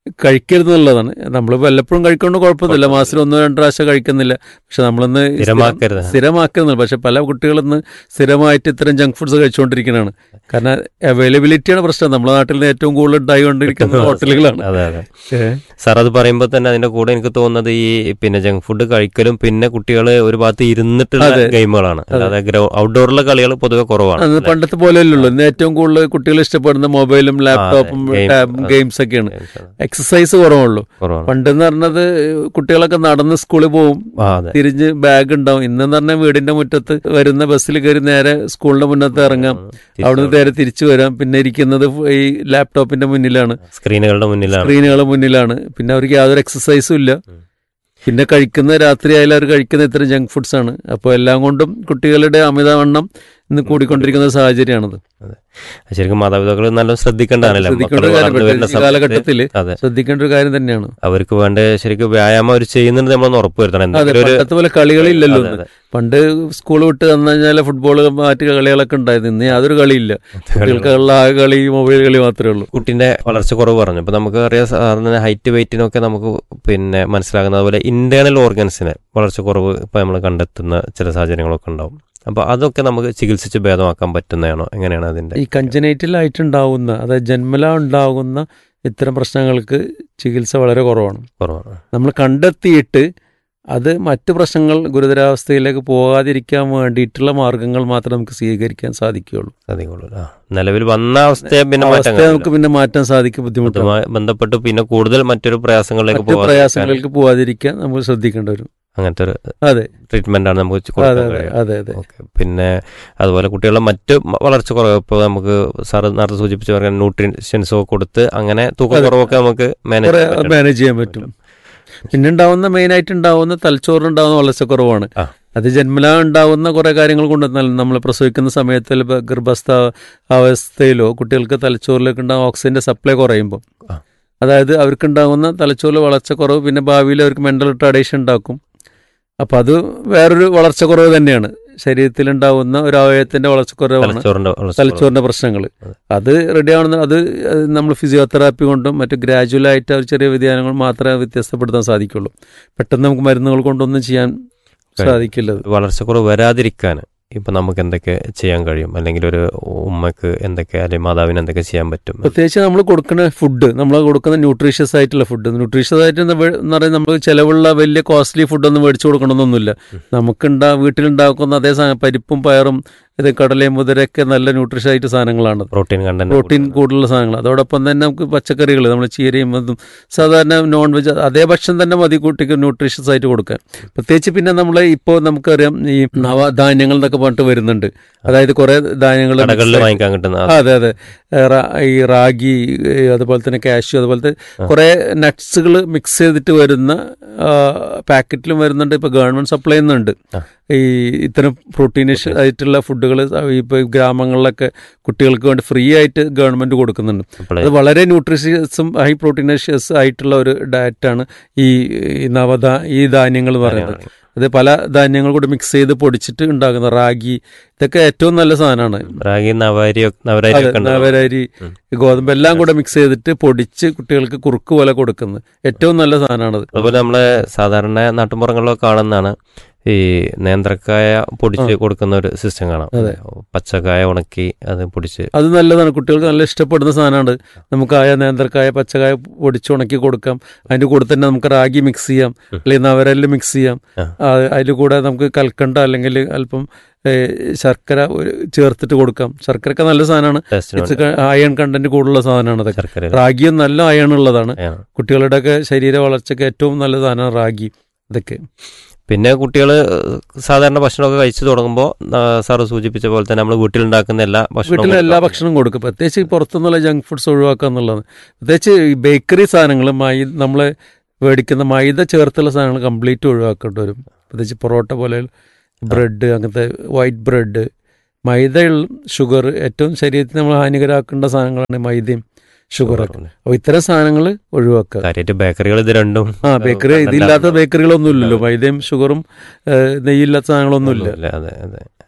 കഴിക്കരുത് എന്നുള്ളതാണ് നമ്മൾ വല്ലപ്പോഴും കഴിക്കൊണ്ട് കുഴപ്പമൊന്നുമില്ല മാസത്തിൽ ഒന്നോ രണ്ടോ പ്രാവശ്യം കഴിക്കുന്നില്ല പക്ഷെ നമ്മളൊന്ന് സ്ഥിരം- സ്ഥിരമാക്കരുത്. സ്ഥിരമാക്കുന്നില്ല പക്ഷെ പല കുട്ടികളിന്ന് സ്ഥിരമായിട്ട് ഇത്തരം ജങ്ക് ഫുഡ്സ് കഴിച്ചുകൊണ്ടിരിക്കുന്നതാണ് കാരണം അവൈലബിലിറ്റിയാണ് പ്രശ്നം നമ്മുടെ നാട്ടിൽ നിന്ന് ഏറ്റവും കൂടുതൽ ഉണ്ടായിക്കൊണ്ടിരിക്കുന്ന ഹോട്ടലുകളാണ് അതെ അതെ ഏ. സാർ അത് പറയുമ്പോൾ തന്നെ അതിന്റെ കൂടെ എനിക്ക് തോന്നുന്നത് ഈ പിന്നെ ജങ്ക് ഫുഡ് കഴിക്കലും പിന്നെ കുട്ടികൾ ഒരു ഭാഗത്ത് ഇരുന്നിട്ടുള്ള അതെ. ഗെയിമുകളാണ് അല്ലാതെ ഔട്ട്ഡോറിലെ കളികൾ പൊതുവെ കുറവാണ് അത് പണ്ടത്തെ പോലെ അല്ലല്ലോ ഇന്ന് ഏറ്റവും കൂടുതൽ കുട്ടികൾ ഇഷ്ടപ്പെടുന്ന മൊബൈലും ലാപ്ടോപ്പും game, ടാബും അതെ. ഗെയിംസ് ഒക്കെയാണ് Games ആണ്. എക്സസൈസ് കുറവുള്ളൂ കുറവാണ് പണ്ടെന്ന് പറഞ്ഞത് കുട്ടികളൊക്കെ നടന്ന് സ്കൂളിൽ പോകും ആ അതെ തിരിഞ്ഞ് ബാഗ് ഉണ്ടാവും ഇന്നെന്ന് പറഞ്ഞാൽ വീടിന്റെ മുറ്റത്ത് വരുന്ന ബസ്സിൽ കയറി നേരെ സ്കൂളിന്റെ മുന്നത്ത് ഇറങ്ങാം അവിടുന്ന് നേരെ തിരിച്ചു വരാം പിന്നെ ഇരിക്കുന്നത് ഈ ലാപ്ടോപ്പിന്റെ മുന്നിലാണ് സ്ക്രീനുകളുടെ മുന്നിലാണ് സ്ക്രീനുകളുടെ മുന്നിലാണ് പിന്നെ അവർക്ക് യാതൊരു എക്സസൈസും ഇല്ല ഉം. പിന്നെ കഴിക്കുന്ന രാത്രി ആയാലും അവർ കഴിക്കുന്ന ഇത്തരം ജങ്ക് ഫുഡ്സ് ആണ് അപ്പോൾ എല്ലാം കൊണ്ടും കുട്ടികളുടെ അമിതവണ്ണം ഇന്ന് കൂടിക്കൊണ്ടിരിക്കുന്ന സാഹചര്യമാണത് ശരിക്കും മാതാപിതാക്കൾ നല്ല ശ്രദ്ധിക്കേണ്ടതാണല്ലോ ശ്രദ്ധിക്കേണ്ട മക്കള് ഒരു കാര്യം വളർന്നു വരുന്ന ഈ കാലഘട്ടത്തിൽ സമയത്ത് അതെ ശ്രദ്ധിക്കേണ്ട ഒരു കാര്യം തന്നെയാണ് അവർക്ക് വേണ്ട ശരിക്കും വ്യായാമം അവർ ചെയ്യുന്നുണ്ട് നമ്മളൊന്ന് ഉറപ്പ് വരുത്തണം അതെ എന്തെങ്കിലും ഒരു പണ്ടത്തെ പോലെ കളികളില്ലല്ലോ അതെ, ഇന്ന്. അതെ. പണ്ട് സ്കൂൾ വിട്ട് വന്നു കഴിഞ്ഞാൽ ഫുട്ബോൾ മറ്റു കളികളൊക്കെ ഉണ്ടായിരുന്നു ഇന്ന് യാതൊരു കളിയില്ല കുട്ടികൾക്കുള്ള ആ കളി മൊബൈൽ കളി മാത്രമേ ഉള്ളൂ കുട്ടിന്റെ വളർച്ച കുറവ് പറഞ്ഞു അപ്പൊ നമുക്ക് അറിയാം സാധാരണ ഹൈറ്റ് വെയിറ്റിനൊക്കെ നമുക്ക് പിന്നെ മനസ്സിലാകുന്നത് പോലെ ഇന്റേണൽ ഓർഗൻസിന് വളർച്ച കുറവ് ഇപ്പൊ നമ്മൾ കണ്ടെത്തുന്ന ചില സാഹചര്യങ്ങളൊക്കെ ഉണ്ടാവും അപ്പൊ അതൊക്കെ നമുക്ക് ചികിത്സിച്ച് ഭേദമാക്കാൻ പറ്റുന്നതാണോ എങ്ങനെയാണ് അതിന്റെ ഈ കഞ്ചനൈറ്റിലായിട്ടുണ്ടാവുന്ന അതായത് ജന്മല ഉണ്ടാകുന്ന ഇത്തരം പ്രശ്നങ്ങൾക്ക് ചികിത്സ വളരെ കുറവാണ് കുറവാണ് നമ്മൾ കണ്ടെത്തിയിട്ട് അത് മറ്റു പ്രശ്നങ്ങൾ ഗുരുതരാവസ്ഥയിലേക്ക് പോകാതിരിക്കാൻ വേണ്ടിയിട്ടുള്ള മാർഗങ്ങൾ മാത്രമേ നമുക്ക് സ്വീകരിക്കാൻ സാധിക്കുകയുള്ളൂ സാധിക്കുള്ളൂ ആ നിലവിൽ വന്ന അവസ്ഥയെ പിന്നെ മാറ്റാൻ അവസ്ഥയെ നമുക്ക് പിന്നെ മാറ്റാൻ സാധിക്കും ബുദ്ധിമുട്ടാണ് അതുമായി ബന്ധപ്പെട്ട് പിന്നെ കൂടുതൽ മറ്റൊരു പ്രയാസങ്ങളിലേക്ക് മറ്റു പോകാതിരിക്കാൻ പ്രയാസങ്ങൾക്ക് പോകാതിരിക്കാൻ നമ്മൾ ശ്രദ്ധിക്കേണ്ട വരും അങ്ങനത്തെ ഒരു അതെ ട്രീറ്റ്മെന്റ് ആണ് നമുക്ക് അതെ കൊടുക്കാൻ അതെ കഴിയുക അതെ അതെ ഓക്കെ പിന്നെ അതുപോലെ കുട്ടികളുടെ മറ്റ് മ- വളർച്ച കുറവ് ഇപ്പോൾ നമുക്ക് സാറ് നേരത്തെ സൂചിപ്പിച്ച പറയാൻ ന്യൂട്രീഷ്യൻസ് ഒക്കെ കൊടുത്ത് അങ്ങനെ തൂക്കക്കുറവൊക്കെ നമുക്ക് മാനേജ് കുറെ ചെയ്യാൻ പറ്റും. മാനേജ് ചെയ്യാൻ പറ്റും പിന്നെ ഉണ്ടാവുന്ന മെയിൻ ആയിട്ട് ഉണ്ടാവുന്ന തലച്ചോറിനുണ്ടാവുന്ന വളർച്ചക്കുറവാണ് ആ. അത് ജന്മലാ ഉണ്ടാവുന്ന കുറെ കാര്യങ്ങൾ കൊണ്ട് നമ്മൾ പ്രസവിക്കുന്ന സമയത്ത് ചിലപ്പോൾ ഗർഭസ്ഥ അവസ്ഥയിലോ കുട്ടികൾക്ക് തലച്ചോറിലേക്ക് ഉണ്ടാകുന്ന ഓക്സിജന്റെ സപ്ലൈ കുറയുമ്പോൾ ആ. അതായത് അവർക്കുണ്ടാകുന്ന തലച്ചോറിൽ വളർച്ചക്കുറവ് പിന്നെ ഭാവിയിൽ അവർക്ക് മെന്റൽ റിട്ടാർഡേഷൻ ഉണ്ടാക്കും അപ്പം അത് വേറൊരു വളർച്ചക്കുറവ് തന്നെയാണ് ശരീരത്തിലുണ്ടാവുന്ന ഒരു അവയവത്തിന്റെ വളർച്ചക്കുറവാണ് തലച്ചോറിന്റെ വളർച്ച കുറവ്. തലച്ചോറിന്റെ പ്രശ്നങ്ങൾ അതെ. അത് റെഡി ആവണമെന്ന് അത് നമ്മൾ ഫിസിയോതെറാപ്പി കൊണ്ടും മറ്റു ഗ്രാജുവലായിട്ട് ഒരു ചെറിയ വ്യതിയാനങ്ങൾ മാത്രമേ വ്യത്യസ്തപ്പെടുത്താൻ സാധിക്കുള്ളൂ പെട്ടെന്ന് നമുക്ക് മരുന്നുകൾ കൊണ്ടൊന്നും ചെയ്യാൻ കഴിയും. സാധിക്കില്ല അത്. വളർച്ചക്കുറവ് വരാതിരിക്കാൻ ഇപ്പൊ നമുക്ക് എന്തൊക്കെ ചെയ്യാൻ കഴിയും അല്ലെങ്കിൽ ഒരു ഉമ്മക്ക് എന്തൊക്കെ അല്ലെങ്കിൽ മാതാവിന് എന്തൊക്കെ ചെയ്യാൻ പറ്റും പ്രത്യേകിച്ച് നമ്മൾ കൊടുക്കുന്ന ഫുഡ് നമ്മൾ കൊടുക്കുന്ന ന്യൂട്രീഷ്യസ് ആയിട്ടുള്ള ഫുഡ് ന്യൂട്രീഷ്യസ് ആയിട്ട് എന്ന് വേ- എന്ന് പറയുന്നത് നമ്മൾ ചിലവുള്ള വലിയ കോസ്റ്റ്ലി ഫുഡൊന്നും മേടിച്ചു കൊടുക്കണമെന്നൊന്നുമില്ല നമുക്കുണ്ടാ വീട്ടിലുണ്ടാക്കുന്ന അതേ സാധനം പരിപ്പും പയറും ഇത് കടലയും മുതിരയൊക്കെ നല്ല ന്യൂട്രീഷ്യസ് ആയിട്ട് സാധനങ്ങളാണ് പ്രോട്ടീൻ കണ്ടന്റ് പ്രോട്ടീൻ കൂടുതലുള്ള സാധനങ്ങൾ അതോടൊപ്പം തന്നെ നമുക്ക് പച്ചക്കറികൾ നമ്മൾ ചീരയും അതും സാധാരണ നോൺ വെജ് അതേ ഭക്ഷണം തന്നെ മതി കുട്ടിക്ക് ന്യൂട്രീഷ്യസ് ആയിട്ട് കൊടുക്കാൻ പ്രത്യേകിച്ച് പിന്നെ നമ്മൾ ഇപ്പോൾ നമുക്കറിയാം ഈ നവധാന്യങ്ങൾ എന്നൊക്കെ പറഞ്ഞിട്ട് വരുന്നുണ്ട് അതായത് കുറെ ധാന്യങ്ങൾ കടകളിൽ വാങ്ങിക്കാൻ കിട്ടുന്ന ആ, അതെ അതെ ഏ, റാ- ഈ റാഗി ഏ, അതുപോലെ തന്നെ കാഷ്യൂ അതുപോലത്തെ കുറെ നട്ട്സുകൾ മിക്സ് ചെയ്തിട്ട് വരുന്ന പാക്കറ്റിലും വരുന്നുണ്ട് ഇപ്പൊ ഗവൺമെന്റ് സപ്ലൈ ചെയ്യുന്നുണ്ട് ആ. ഈ ഇത്തരം പ്രോട്ടീനിഷ് ആയിട്ടുള്ള ഫുഡുകൾ ഇപ്പൊ ഗ്രാമങ്ങളിലൊക്കെ കുട്ടികൾക്ക് വേണ്ടി ഫ്രീ ആയിട്ട് ഗവൺമെന്റ് കൊടുക്കുന്നുണ്ട് അപ്പോളേ അത് വളരെ ന്യൂട്രീഷ്യസും ഹൈ പ്രോട്ടീനഷ്യസ് ആയിട്ടുള്ള ഒരു ഡയറ്റാണ് ഈ ഈ നവധാ ഈ ധാന്യങ്ങൾ എന്ന് പറയുന്നത് അത് പല ധാന്യങ്ങൾ കൂടി മിക്സ് ചെയ്ത് പൊടിച്ചിട്ട് ഉണ്ടാക്കുന്ന റാഗി ഇതൊക്കെ ഏറ്റവും നല്ല സാധനമാണ് റാഗി നവാരി നവരാരി അതെ, ഒക്കെ ഉണ്ടാവും. നവരരി ഉം. ഗോതമ്പ് എല്ലാം കൂടെ മിക്സ് ചെയ്തിട്ട് പൊടിച്ച് കുട്ടികൾക്ക് കുറുക്ക് പോലെ കൊടുക്കുന്നത് ഏറ്റവും നല്ല സാധനമാണത് അതുപോലെ നമ്മളെ സാധാരണ നാട്ടുമ്പുറങ്ങളിലൊക്കെ കാണുന്നതാണ് ഈ നേന്ത്രക്കായ പൊടിച്ച് കൊടുക്കുന്ന ഒരു സിസ്റ്റം കാണാം അതെ. പച്ചക്കായ ഉണക്കി അത് പൊടിച്ച് അത് നല്ലതാണ് കുട്ടികൾക്ക് നല്ല ഇഷ്ടപ്പെടുന്ന സാധനമാണ് നമുക്കായ നേന്ത്രക്കായ പച്ചക്കായ പൊടിച്ച് ഉണക്കി കൊടുക്കാം അതിൻ്റെ കൂടെ തന്നെ നമുക്ക് റാഗി മിക്സ് ചെയ്യാം ഉം. അല്ലെങ്കിൽ നവരല് മിക്സ് ചെയ്യാം ആ. അതിൽ കൂടെ നമുക്ക് കൽക്കണ്ട അല്ലെങ്കിൽ അല്പം ഏ, ശർക്കര ഒരു ചേർത്തിട്ട് കൊടുക്കാം ശർക്കരയൊക്കെ നല്ല സാധനമാണ് ടേസ്റ്റിന് അയൺ കണ്ടന്റ് കൂടുതലുള്ള സാധനമാണ് അതൊക്കെ ശർക്കര റാഗിയും നല്ല അയൺ ഉള്ളതാണ് ആണ്. കുട്ടികളുടെയൊക്കെ ശരീര വളർച്ചയ്ക്ക് ഏറ്റവും നല്ല സാധനമാണ് റാഗി ഇതൊക്കെ പിന്നെ കുട്ടികൾ സാധാരണ ഭക്ഷണമൊക്കെ കഴിച്ചു തുടങ്ങുമ്പോൾ സാറ് സൂചിപ്പിച്ച പോലെ തന്നെ നമ്മൾ വീട്ടിലുണ്ടാക്കുന്ന എല്ലാ ഭക്ഷണവും വീട്ടിലെ എല്ലാ കൊടുക്കാം. ഭക്ഷണവും കൊടുക്കും പ്രത്യേകിച്ച് ഈ പുറത്തുനിന്നുള്ള ജങ്ക് ഫുഡ്സ് ഒഴിവാക്കുക എന്നുള്ളതാണ് പ്രത്യേകിച്ച് ഈ ബേക്കറി സാധനങ്ങൾ മൈ നമ്മൾ മേടിക്കുന്ന മൈദ ചേർത്തുള്ള സാധനങ്ങൾ കംപ്ലീറ്റ് ഒഴിവാക്കേണ്ടി വരും പ്രത്യേകിച്ച് പൊറോട്ട പോലെ ബ്രെഡ് അങ്ങനത്തെ വൈറ്റ് ബ്രെഡ് മൈദയുള്ള ഷുഗർ ഏറ്റവും ശരീരത്തിന് നമ്മൾ ഹാനികരാക്കേണ്ട സാധനങ്ങളാണ് മൈദയും ഷുഗറൊക്കെ അപ്പോൾ ഇത്തരം സാധനങ്ങൾ ഒഴിവാക്കുക കാര്യമായിട്ട് ബേക്കറികൾ ഇത് രണ്ടും ആ ബേക്കറി ഇതില്ലാത്ത ബേക്കറികളൊന്നും ഇല്ലല്ലോ മൈദയും ഷുഗറും ഏഹ്, നെയ്യില്ലാത്ത സാധനങ്ങളൊന്നും ഇല്ല ഒന്നുമില്ല. അതെ അതെ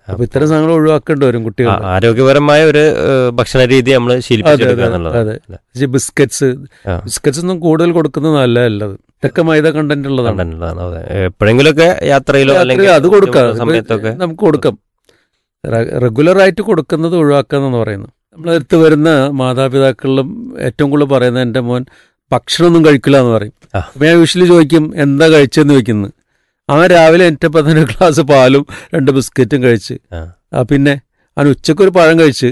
അപ്പൊ ഇത്തരം സാധനങ്ങൾ ഒഴിവാക്കേണ്ടി വരും കുട്ടികൾ ആ- ആരോഗ്യപരമായ ഒരു ഏഹ്, ഭക്ഷണ രീതി നമ്മൾ ശീലിപ്പിച്ചെടുക്കുക അതെ, എന്നുള്ളത് അതെ. ബിസ്ക്കറ്റ്സ് ആ. ബിസ്ക്കറ്റ്സ് ഒന്നും കൂടുതൽ കൊടുക്കുന്നത് നല്ലതല്ലത് ഇതൊക്കെ മൈദ കണ്ടന്റ് ഉള്ളതാണ് കണ്ടന്റുള്ളതാണ് അതെ എപ്പോഴെങ്കിലൊക്കെ യാത്രയിലോ അല്ലെങ്കിൽ രാത്രി അത് കൊടുക്കാം ബുദ്ധിമുട്ടുള്ള സമയത്തൊക്കെ ഇപ്പൊ നമുക്ക് കൊടുക്കാം റെഗുലർ ആയിട്ട് കൊടുക്കുന്നത് ഒഴിവാക്കാന്ന് പറയുന്നു നമ്മളെ അടുത്ത് വരുന്ന മാതാപിതാക്കളിലും ഏറ്റവും കൂടുതൽ പറയുന്നത് എൻ്റെ മോൻ ഭക്ഷണമൊന്നും കഴിക്കില്ല എന്ന് പറയും ആ. അപ്പൊ ഞാൻ യൂഷ്വലി ചോദിക്കും എന്താ കഴിച്ചെന്ന് ചോദിക്കുന്നത് അവൻ രാവിലെ എറ്റപ്പം തന്നെ ഒരു ഗ്ലാസ് പാലും രണ്ട് ബിസ്ക്കറ്റും കഴിച്ച് ആ. ആ പിന്നെ അവൻ ഉച്ചക്ക് ഒരു പഴം കഴിച്ച്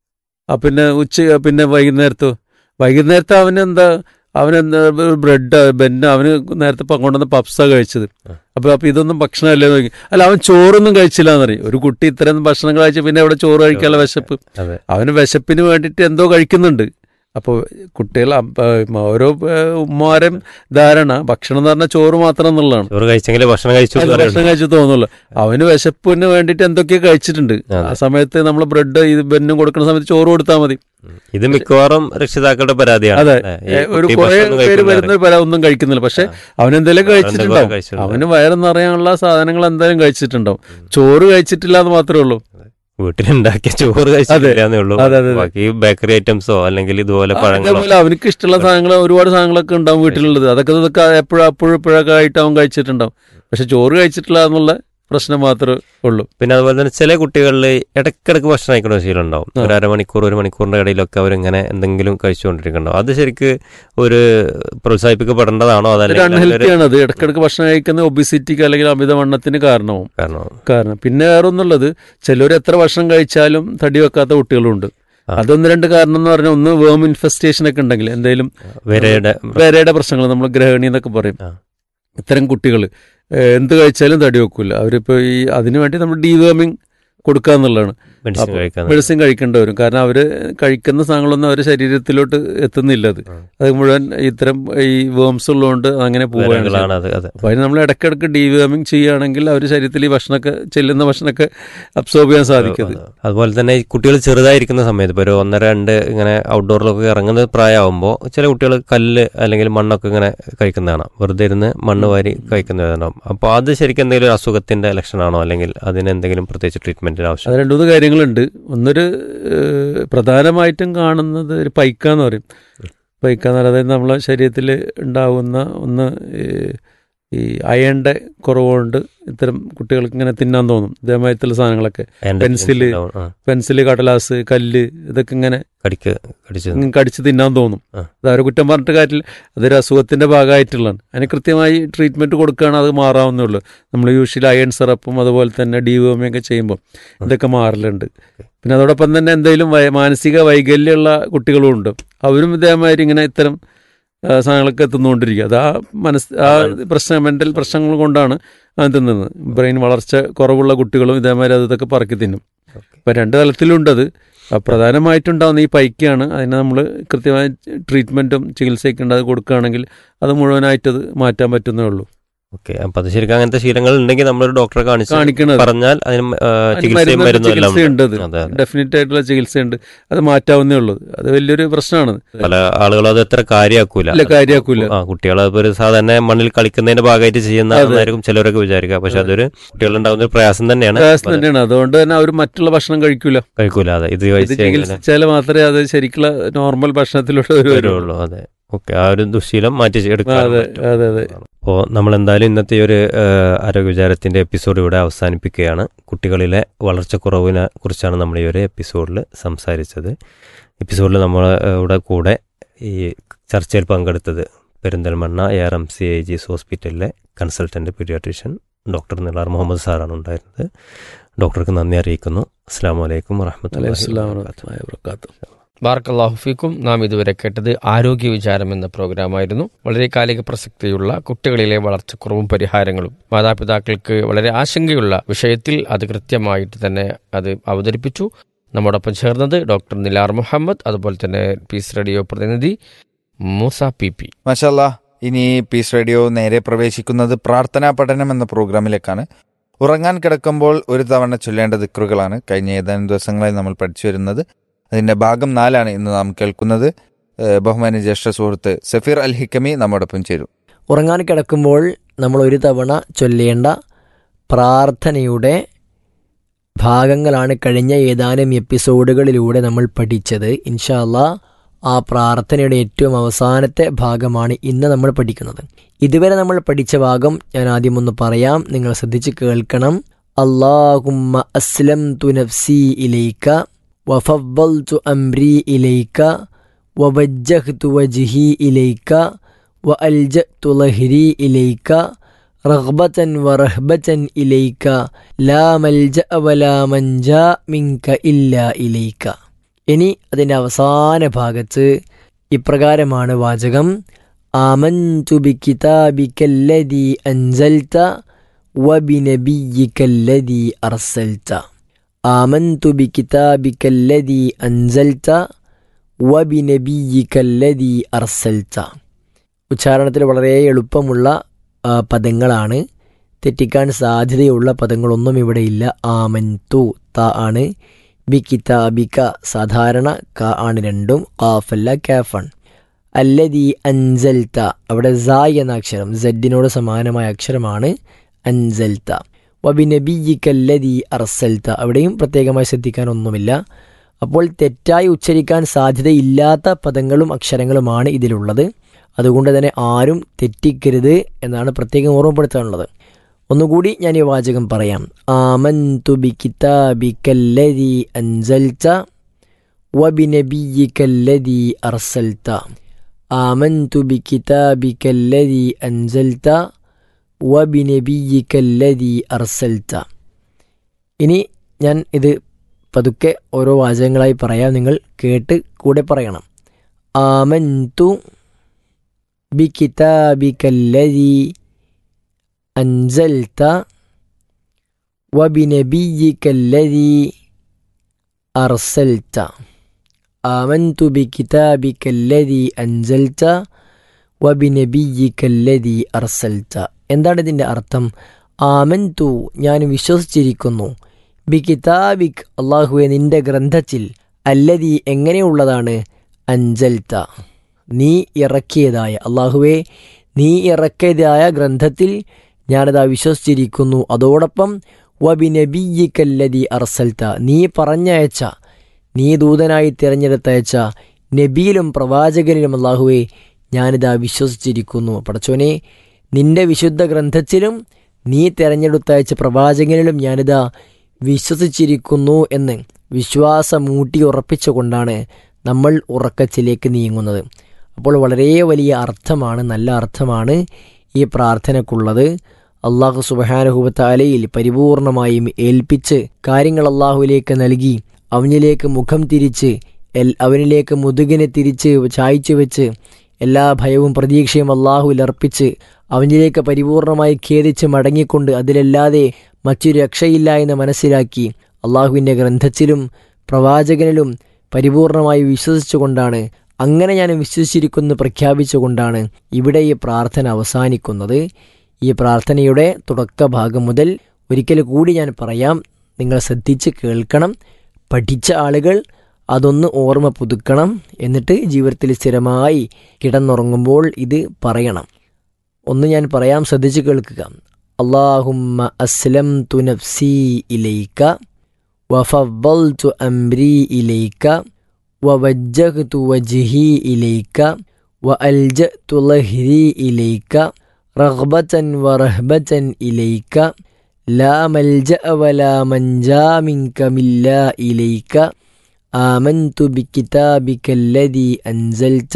ആ പിന്നെ ഉച്ച പിന്നെ വൈകുന്നേരത്തോ വൈകുന്നേരത്തെ അവന് എന്താ അവനെന്താ ബ്രെഡ് ബെന്ന അവന് നേരത്തെ പ- കൊണ്ടുവന്ന പപ്സാ കഴിച്ചത് ആ. അപ്പൊ അപ്പൊ ഇതൊന്നും ഭക്ഷണമല്ലേ എന്ന് നോക്കി അല്ല അവൻ ചോറൊന്നും കഴിച്ചില്ല എന്നറിയും ഒരു കുട്ടി ഇത്തരം ഭക്ഷണം കഴിച്ച് പിന്നെ അവിടെ ചോറ് കഴിക്കാനുള്ള വിശപ്പ് അതെ അവന് വിശപ്പിന് വേണ്ടിയിട്ട് എന്തോ കഴിക്കുന്നുണ്ട് അപ്പോൾ കുട്ടികൾ അപ്പ- ഓരോ ഏഹ്, ഉമ്മാരും ധാരണ ഭക്ഷണം എന്ന് പറഞ്ഞാൽ ചോറ് മാത്രം എന്നുള്ളതാണ് ചോറ് കഴിച്ചെങ്കിൽ ഭക്ഷണം കഴിച്ചു എന്ന് അത് പറയുന്നത്. ഭക്ഷണം കഴിച്ചു തോന്നുള്ളൂ അവന് വിശപ്പിന് വേണ്ടിയിട്ട് എന്തൊക്കെയോ കഴിച്ചിട്ടുണ്ട് ആ അതെ. സമയത്ത് നമ്മൾ ബ്രെഡ് ഇത് ബെന്നും കൊടുക്കുന്ന സമയത്ത് ചോറ് കൊടുത്താൽ മതി ഇത് മിക്കവാറും രക്ഷിതാക്കളുടെ പരാതിയാണ് അതെ. അല്ലേ? ഈ ഏ, ഒരു കുട്ടി കുറെ ഭക്ഷണം പേര് കഴിക്കുന്നില്ല. വരുന്ന പല ഒന്നും കഴിക്കുന്നില്ല പക്ഷെ അവൻ എന്തെങ്കിലും കഴിച്ചിട്ടുണ്ടാവും കഴിച്ചിട്ടുണ്ട്. അവന് വയറ് നിറയാനുള്ള സാധനങ്ങൾ എന്തായാലും കഴിച്ചിട്ടുണ്ടാവും ചോറ് കഴിച്ചിട്ടില്ല എന്ന് മാത്രമേ ഉള്ളൂ വീട്ടിലുണ്ടാക്കിയ ചോറ് കഴിച്ചിട്ടില്ലാന്നേ ഉള്ളൂ അതെ, അതെ, അതെ. ബാക്കി ബേക്കറി ഐറ്റംസോ അല്ലെങ്കിൽ ഇതുപോലെ പഴങ്ങളോ അതേപോലെ അവനക്ക് ഇഷ്ടമുള്ള സാധനങ്ങൾ ഒരുപാട് സാധനങ്ങളൊക്കെ ഉണ്ടാവും വീട്ടിലുള്ളത് അതൊക്കെ ഇതൊക്കെ എപ്പോഴും അപ്പോഴും ഇപ്പോഴൊക്കെ ആയിട്ട് അവൻ കഴിച്ചിട്ടുണ്ടാവും പക്ഷെ ചോറ് കഴിച്ചിട്ടില്ല എന്നുള്ള പ്രശ്നം മാത്രമേ ഉള്ളൂ പിന്നെ അതുപോലെ തന്നെ ചില കുട്ടികളിൽ ഇടയ്ക്കിടയ്ക്ക് ഭക്ഷണം കഴിക്കുന്ന ശീലം ഉണ്ടാവും ആ. ഒരു അരമണിക്കൂർ ഒരു മണിക്കൂറിന്റെ ഇടയിലൊക്കെ അവരിങ്ങനെ എന്തെങ്കിലും കഴിച്ചുകൊണ്ടിരിക്കുന്നുണ്ടാവും അത് ശരിക്ക് ഒരു പ്രോത്സാഹിപ്പിക്കപ്പെടേണ്ടതാണോ ഒരു അതല്ലെങ്കിൽ അതിലൊരു അൺഹെൽത്തിയാണ് അത് ഇടയ്ക്കിടയ്ക്ക് ഭക്ഷണം കഴിക്കുന്ന ഒബിസിറ്റിക്ക് അല്ലെങ്കിൽ അമിതവണ്ണത്തിന് കാരണവും കാരണമോ കാരണം പിന്നെ വേറെ ഒന്നുള്ളത് ചിലർ എത്ര ഭക്ഷണം കഴിച്ചാലും തടി വെക്കാത്ത കുട്ടികളുണ്ട് ആ. അതൊന്ന് രണ്ട് കാരണം എന്ന് പറഞ്ഞാൽ ഒന്ന് വേം ഇൻഫെസ്റ്റേഷൻ ഒക്കെ ഉണ്ടെങ്കിൽ എന്തെങ്കിലും വരയുടെ വേരയുടെ പ്രശ്നങ്ങൾ നമ്മൾ ഗ്രഹണി എന്നൊക്കെ പറയും ആ. ഇത്തരം കുട്ടികൾ എന്ത് കഴിച്ചാലും തടി വെക്കൂല അവരിപ്പോൾ ഈ അതിനു വേണ്ടി നമ്മൾ ഡീവേമിങ് കൊടുക്കുക എന്നുള്ളതാണ് മെഡിസിൻ അപ്പൊ കഴിക്കാൻ മെഡിസിൻ കഴിക്കേണ്ടി വരും കാരണം അവർ കഴിക്കുന്ന സാധനങ്ങളൊന്നും അവരുടെ ശരീരത്തിലോട്ട് എത്തുന്നില്ല അത് ആ. അത് മുഴുവൻ ഇത്തരം ഈ വേംസ് ഉള്ളതുകൊണ്ട് അങ്ങനെ പോവുകയാണ് ചെയ്യുന്നത്. വിരകളാണ് അത് അതെ അപ്പോൾ അതിന് നമ്മൾ ഇടയ്ക്കിടയ്ക്ക് ഡീവേമിങ് ചെയ്യുകയാണെങ്കിൽ അവർ ശരീരത്തിൽ ഈ ഭക്ഷണമൊക്കെ ചെല്ലുന്ന ഭക്ഷണമൊക്കെ അബ്സോർബ് ചെയ്യാൻ സാധിക്കും അത്. അതുപോലെ തന്നെ ഈ കുട്ടികൾ ചെറുതായിരിക്കുന്ന സമയത്ത് ഇപ്പോൾ ഒരു ഒന്നര രണ്ട് ഇങ്ങനെ ഔട്ട്ഡോറിലൊക്കെ ഇറങ്ങുന്ന പ്രായമാകുമ്പോൾ ചില കുട്ടികൾ കല്ല് അല്ലെങ്കിൽ മണ്ണൊക്കെ ഇങ്ങനെ കഴിക്കുന്നതാണ് വെറുതെ ഇരുന്ന് മണ്ണ് വാരി കഴിക്കുന്നതാണ് അപ്പോൾ അത് ശരിക്കും എന്തെങ്കിലും ഒരു അസുഖത്തിന്റെ ലക്ഷണമാണോ അല്ലെങ്കിൽ അതിന് എന്തെങ്കിലും പ്രത്യേകിച്ച് ട്രീറ്റ്മെന്റിന് ആവശ്യം അത് രണ്ട് മൂന്ന് കാര്യങ്ങളുണ്ട് ഒന്നൊരു ഏഹ്, പ്രധാനമായിട്ടും കാണുന്നത് ഒരു പൈക്ക എന്ന് പറയും പൈക്ക എന്ന് പറയുന്നത് അതായത് നമ്മളെ ശരീരത്തിൽ ഉണ്ടാകുന്ന ഒന്ന് ഈ- ഈ അയണിൻ്റെ കുറവുകൊണ്ട് ഇത്തരം കുട്ടികൾക്ക് ഇങ്ങനെ തിന്നാൻ തോന്നും ഇതേമാതിരത്തുള്ള സാധനങ്ങളൊക്കെ അതിന്റെ പെൻസില്, ഉണ്ടാവും. ആ, പെൻസില് കടലാസ് കല്ല് ഇതൊക്കെ ഇങ്ങനെ കടിക്ക് കടിച്ച് ഇങ്ങനെ കടിച്ച് തിന്നാൻ തോന്നും ആ. അത് അവരെ കുറ്റം പറഞ്ഞിട്ട് കാര്യമില്ല അതൊരു അസുഖത്തിന്റെ ഭാഗമായിട്ടുള്ളതാണ് അതിന് കൃത്യമായി ട്രീറ്റ്മെന്റ് കൊടുക്കുകയാണ് അത് മാറാവുന്നേ ഉള്ളൂ നമ്മൾ യൂഷ്വലി അയൺ സിറപ്പും അതുപോലെ തന്നെ ഡിവോമിയൊക്കെ ചെയ്യുമ്പോൾ ഇതൊക്കെ മാറലുണ്ട് പിന്നെ അതോടൊപ്പം തന്നെ എന്തെങ്കിലും വയ- മാനസിക വൈകല്യമുള്ള കുട്ടികളും ഉണ്ട് അവരും ഇതേമാതിരി ഇങ്ങനെ ഇത്തരം ആ, സാധനങ്ങളൊക്കെ തിന്നുകൊണ്ടിരിക്കുക അത് ആ മനസ് ആ പ്രശ്നം മെന്റൽ പ്രശ്നങ്ങൾ കൊണ്ടാണ് അത് തിന്നുന്നത് ബ്രെയിൻ വളർച്ച കുറവുള്ള കുട്ടികളും ഇതേമാതിരി അത് ഇതൊക്കെ പറക്കി തിന്നും ഓക്കെ. അപ്പം രണ്ട് തലത്തിലുണ്ടത് അപ്പൊ പ്രധാനമായിട്ടുണ്ടാകുന്ന ഈ പൈക്കാണ് അതിനെ നമ്മൾ കൃത്യമായ ട്രീറ്റ്മെൻറ്റും ചികിത്സയൊക്കെ ഉണ്ട് അത് കൊടുക്കുകയാണെങ്കിൽ അത് മുഴുവനായിട്ടത് മാറ്റാൻ പറ്റുന്നേ ഉള്ളൂ ഓക്കെ അപ്പൊ അത് ശരിക്കും അങ്ങനത്തെ ശീലങ്ങൾ ഉണ്ടെങ്കിൽ നമ്മളൊരു ഡോക്ടറെ കാണിച്ച് കാണിക്കണത് പറഞ്ഞാൽ അതിന് ആ, അതിന് ചികിത്സയും മരുന്നുണ്ട്, മരുന്നും എല്ലാം ചികിത്സയുണ്ട് അത്. അതെ അതെ. ഡെഫിനറ്റ് ആയിട്ടുള്ള ചികിത്സയുണ്ട് അത് മാറ്റാവുന്നേ ഉള്ളൂ അത് വലിയൊരു പ്രശ്നമാണ് പല ആളുകളും അത് എത്ര കാര്യമാക്കൂല ഇല്ല, കാര്യാക്കൂല. ആ കുട്ടികൾ ഒരു സാധാരണ മണ്ണിൽ കളിക്കുന്നതിന്റെ ഭാഗമായിട്ട് അതെ. ചെയ്യുന്നതായിരിക്കും ചിലരൊക്കെ വിചാരിക്കുക പക്ഷെ അതൊരു കുട്ടികളുണ്ടാവുന്ന ഒരു പ്രയാസം തന്നെയാണ് പ്രയാസം തന്നെയാണ് അതുകൊണ്ട് തന്നെ അവർ മറ്റുള്ള ഭക്ഷണം കഴിക്കൂല കഴിക്കൂല അതെ ഇത് ഇത് കഴിച്ച് കഴിഞ്ഞാൽ ചികിത്സിച്ചാൽ മാത്രമേ അത് ശരിക്കുള്ള നോർമൽ ഭക്ഷണത്തിലൂടെ വരുള്ളൂ വരുള്ളൂ അതെ ഓക്കെ ആ ഒരു ദുശീലം മാറ്റി എടുക്കാൻ അതെ, അതെ, അതെ. അപ്പോൾ നമ്മൾ എന്തായാലും ഇന്നത്തെ ഈ ഒരു ആ, ആരോഗ്യ വിചാരത്തിന്റെ എപ്പിസോഡ് ഇവിടെ അവസാനിപ്പിക്കുകയാണ് കുട്ടികളിലെ വളർച്ചക്കുറവിനെ കുറിച്ചാണ് നമ്മൾ ഈ ഒരു എപ്പിസോഡിൽ സംസാരിച്ചത് എപ്പിസോഡിൽ നമ്മൾ ഇവിടെ കൂടെ ഈ ചർച്ചയിൽ പങ്കെടുത്തത് Perinthalmanna A R M C I ജിസ് ഹോസ്പിറ്റലിലെ consultant paediatrician doctor Nilar Muhammad സാറാണ് ഉണ്ടായിരുന്നത് ഡോക്ടർക്ക് നന്ദി അറിയിക്കുന്നു അസ്സാം വലൈക്കും അലൈഹി വറഹമത്തുള്ളാഹി വസ്സലാം വബറകാതുഹു. വറഹ്മത്തുള്ളാഹി വബറകാതുഹു. ബാർക്കല്ലാഹുഫിക്കും നാം ഇതുവരെ കേട്ടത് ആരോഗ്യ വിചാരം എന്ന പ്രോഗ്രാമായിരുന്നു വളരെ കാലിക പ്രസക്തിയുള്ള കുട്ടികളിലെ വളർച്ചക്കുറവും പരിഹാരങ്ങളും മാതാപിതാക്കൾക്ക് വളരെ ആശങ്കയുള്ള വിഷയത്തിൽ അത് കൃത്യമായിട്ട് തന്നെ അത് അവതരിപ്പിച്ചു നമ്മോടൊപ്പം ചേർന്നത് ഡോക്ടർ നിലാർ മുഹമ്മദ് അതുപോലെ തന്നെ പീസ് റേഡിയോ പ്രതിനിധി മൂസ പി പി മഷല്ല ഇനി പീസ് റേഡിയോ നേരെ പ്രവേശിക്കുന്നത് പ്രാർത്ഥനാ പഠനം എന്ന പ്രോഗ്രാമിലേക്കാണ് ഉറങ്ങാൻ കിടക്കുമ്പോൾ ഒരു തവണ ചൊല്ലേണ്ട ദിക്റുകളാണ് കഴിഞ്ഞ ഏതാനും ദിവസങ്ങളായി നമ്മൾ പഠിച്ചു വരുന്നത് അതിന്റെ ഭാഗം നാലാണ് ഇന്ന് നാം കേൾക്കുന്നത് ഏഹ് ബഹുമാന്യ ജ്യേഷ്ഠ സുഹൃത്ത് സഫീർ അൽ ഹിക്കമി നമ്മോടൊപ്പം ചേരും ഉറങ്ങാൻ കിടക്കുമ്പോൾ നമ്മൾ ഒരു തവണ ചൊല്ലേണ്ട പ്രാർത്ഥനയുടെ ഭാഗങ്ങളാണ് കഴിഞ്ഞ ഏതാനും എപ്പിസോഡുകളിലൂടെ നമ്മൾ പഠിച്ചത് ഇൻഷാല്ല ആ പ്രാർത്ഥനയുടെ ഏറ്റവും അവസാനത്തെ ഭാഗമാണ് ഇന്ന് നമ്മൾ പഠിക്കുന്നത് ഇതുവരെ നമ്മൾ പഠിച്ച ഭാഗം ഞാൻ ആദ്യം ഒന്ന് പറയാം നിങ്ങൾ ശ്രദ്ധിച്ച് കേൾക്കണം അള്ളാഹുമ്മ അസ്ലം തു നഫ്സി ഇലൈക്ക വഫവൽ തു അംരി ഇലൈക്ക വവജ്ജഹ്തു വജ്ഹി ഇലൈക്ക وألجأت ظهري إليك رغبة ورهبة إليك لا ملجأ ولا منجا منك إلا إليك ഇനി അതിൻ്റെ അവസാന ഭാഗത്ത് ഇപ്രകാരമാണ് വാചകം ആമൻതു ബികിതാബിക്കല്ലദീ അൻസൽത വബിനബിയിക്കല്ലദീ അർസൽത ആമൻതു ബികിതാബിക്കല്ലദീ അൻസൽത വബിനബിയിക്കല്ലദീ അർസൽത ഉച്ചാരണത്തിൽ വളരെ എളുപ്പമുള്ള ആ, പദങ്ങളാണ് തെറ്റിക്കാൻ സാധ്യതയുള്ള പദങ്ങളൊന്നും ഇവിടെ ഇല്ല ആമൻ തു ത ആണ് ബി കിതാബിക സാധാരണ ക ആണ് രണ്ടും കാഫല്ല കാഫാണ് അല്ലദീ അൻസൽത്ത അവിടെ സായ് എന്ന അക്ഷരം സെഡിനോട് സമാനമായ അക്ഷരമാണ് അൻസൽത്ത വബിനബിയിക്കല്ലദീ അർസൽത്ത അവിടെയും പ്രത്യേകമായി ശ്രദ്ധിക്കാനൊന്നുമില്ല അപ്പോൾ തെറ്റായി ഉച്ചരിക്കാൻ സാധ്യതയില്ലാത്ത പദങ്ങളും അക്ഷരങ്ങളുമാണ് ഇതിലുള്ളത് അതുകൊണ്ട് തന്നെ ആരും തെറ്റിക്കരുത് എന്നാണ് പ്രത്യേകം ഓർമ്മപ്പെടുത്താനുള്ളത് ഒന്നുകൂടി ഞാൻ ഈ വാചകം പറയാം ആമൻതു ബി കിതാബിക്കല്ലദീ അൻസൽത വബിനബിയിക്കല്ലദീ അർസൽത ആമൻതു ബി കിതാബിക്കല്ലദീ അൻസൽത വബിനബിയിക്കല്ലദീ അർസൽത ഇനി ഞാൻ ഇത് പതുക്കെ ഓരോ വാചകങ്ങളായി പറയാം നിങ്ങൾ കേട്ട് കൂടെ പറയണം ആമൻതു بكتابك الذي أنزلت وبنبيك الذي أرسلت آمنت بكتابك الذي أنزلت وبنبيك الذي أرسلت എന്താണ് ഇതിൻ്റെ അർത്ഥം ആമൻതു ഞാൻ വിശ്വസിച്ചിരിക്കുന്നു ബി കിതാബിക് അള്ളാഹുവെ നിന്റെ ഗ്രന്ഥത്തിൽ അല്ലതി എങ്ങനെയുള്ളതാണ് അഞ്ചൽത്ത നീ ഇറക്കിയതായ അള്ളാഹുവെ നീ ഇറക്കിയതായ ഗ്രന്ഥത്തിൽ ഞാനതാ വിശ്വസിച്ചിരിക്കുന്നു അതോടൊപ്പം വബിനബിയിക്കല്ലതി അർസൽത്ത നീ പറഞ്ഞയച്ച നീ ദൂതനായി തിരഞ്ഞെടുത്തയച്ച നബിയിലും പ്രവാചകനിലും അള്ളാഹുവെ ഞാനിതാ വിശ്വസിച്ചിരിക്കുന്നു പടച്ചോനെ നിന്റെ വിശുദ്ധ ഗ്രന്ഥത്തിലും നീ തിരഞ്ഞെടുത്തയച്ച പ്രവാചകനിലും ഞാനിതാ വിശ്വസിച്ചിരിക്കുന്നു എന്ന് വിശ്വാസമൂട്ടി ഉറപ്പിച്ചുകൊണ്ടാണ് നമ്മൾ ഉറക്കത്തിലേക്ക് നീങ്ങുന്നത് അപ്പോൾ വളരെ വലിയ അർത്ഥമാണ് നല്ല അർത്ഥമാണ് ഈ പ്രാർത്ഥനക്കുള്ളത് അള്ളാഹു സുബഹാനുഹുബത്താലയിൽ പരിപൂർണമായും ഏൽപ്പിച്ച് കാര്യങ്ങൾ അള്ളാഹുവിലേക്ക് നൽകി അവനിലേക്ക് മുഖം തിരിച്ച് എൽ അവനിലേക്ക് മുതുകിനെ തിരിച്ച് ചായ്ച്ചു വെച്ച് എല്ലാ ഭയവും പ്രതീക്ഷയും അള്ളാഹുവിൽ അർപ്പിച്ച് അവനിലേക്ക് പരിപൂർണമായി ഖേദിച്ച് മടങ്ങിക്കൊണ്ട് അതിലല്ലാതെ മറ്റൊരു രക്ഷയില്ല എന്ന് മനസ്സിലാക്കി അള്ളാഹുവിൻ്റെ ഗ്രന്ഥത്തിലും പ്രവാചകനിലും പരിപൂർണമായി വിശ്വസിച്ചുകൊണ്ടാണ് അങ്ങനെ ഞാൻ വിശ്വസിച്ചിരിക്കുന്നു പ്രഖ്യാപിച്ചുകൊണ്ടാണ് ഇവിടെ ഈ പ്രാർത്ഥന അവസാനിക്കുന്നത് ഈ പ്രാർത്ഥനയുടെ തുടക്ക ഭാഗം മുതൽ ഒരിക്കൽ കൂടി ഞാൻ പറയാം നിങ്ങൾ ശ്രദ്ധിച്ച് കേൾക്കണം പഠിച്ച ആളുകൾ അതൊന്ന് ഓർമ്മ പുതുക്കണം എന്നിട്ട് ജീവിതത്തിൽ സ്ഥിരമായി കിടന്നുറങ്ങുമ്പോൾ ഇത് പറയണം ഒന്ന് ഞാൻ പറയാം ശ്രദ്ധിച്ച് കേൾക്കുക അള്ളാഹുമ്മ അസ്ലം തു നഫ്സി ഇലൈക്ക وفضلت أمري إليك ووجهت وجهي إليك وألجأت ظهري إليك رغبة ورهبة إليك لا ملجأ ولا منجا منك ملا إليك آمنت بكتابك الذي أنزلت